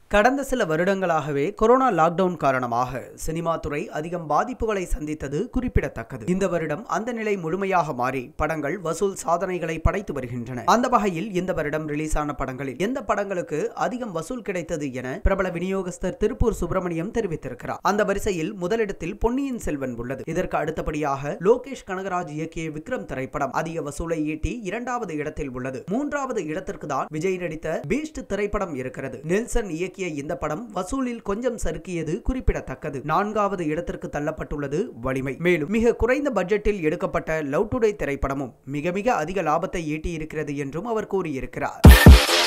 கடந்த சில வருடங்களாகவே கொரோனா லாக்டவுன் காரணமாக சினிமா துறை அதிகம் பாதிப்புகளை சந்தித்தது குறிப்பிடத்தக்கது இந்த வருடம் அந்த நிலை முழுமையாக மாறி படங்கள் வசூல் சாதனைகளை படைத்து வருகின்றன அந்த வகையில் இந்த வருடம் ரிலீஸ் ஆன படங்களில் எந்த படங்களுக்கு அதிகம் வசூல் கிடைத்தது என பிரபல விநியோகஸ்தர் திருப்பூர் சுப்பிரமணியம் தெரிவித்திருக்கிறார் அந்த வரிசையில் முதலிடத்தில் பொன்னியின் செல்வன் உள்ளது இதற்கு அடுத்தபடியாக லோகேஷ் கனகராஜ் இயக்கிய விக்ரம் திரைப்படம் அதிக வசூலை ஈட்டி இரண்டாவது இடத்தில் உள்ளது மூன்றாவது இடத்திற்கு தான் விஜய் நடித்த பீஸ்ட் திரைப்படம் இருக்கிறது நெல்சன் இயக்கிய இயக்கிய இந்த படம் வசூலில் கொஞ்சம் சறுக்கியது குறிப்பிடத்தக்கது நான்காவது இடத்திற்கு தள்ளப்பட்டுள்ளது வலிமை மேலும் மிக குறைந்த பட்ஜெட்டில் எடுக்கப்பட்ட லவ் டுடே திரைப்படமும் மிக மிக அதிக லாபத்தை ஈட்டியிருக்கிறது என்றும் அவர் கூறியிருக்கிறார்